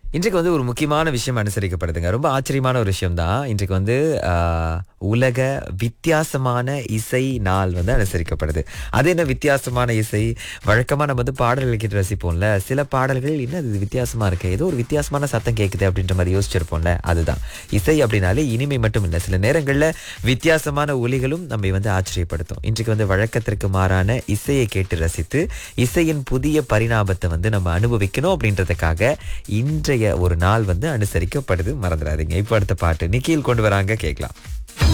இன்றைக்கு வந்து ஒரு முக்கியமான விஷயம் அனுசரிக்கப்படுதுங்க ரொம்ப ஆச்சரியமான ஒரு விஷயம் தான் இன்றைக்கு வந்து ஆஹ், உலக வித்தியாசமான இசை நாள் வந்து அனுசரிக்கப்படுது அது என்ன வித்தியாசமான இசை வழக்கமா நம்ம வந்து பாடல்கள் கேட்டு ரசிப்போம்ல சில பாடல்கள் என்ன இது வித்தியாசமா இருக்கு ஏதோ ஒரு வித்தியாசமான சத்தம் கேட்குது அப்படின்ற மாதிரி யோசிச்சிருப்போம்ல அதுதான் இசை அப்படின்னாலே இனிமை மட்டும் இல்லை சில நேரங்கள்ல வித்தியாசமான ஒலிகளும் நம்மை வந்து ஆச்சரியப்படுத்தும் இன்றைக்கு வந்து வழக்கத்திற்கு மாறான இசையை கேட்டு ரசித்து இசையின் புதிய பரிணாமத்தை வந்து நம்ம அனுபவிக்கணும் அப்படின்றதுக்காக இன்றைய ஒரு நாள் வந்து அனுசரிக்கப்படுது மறந்துடாதீங்க இப்போ அடுத்த பாட்டு நிக்கில் கொண்டு வராங்க கேட்கலாம்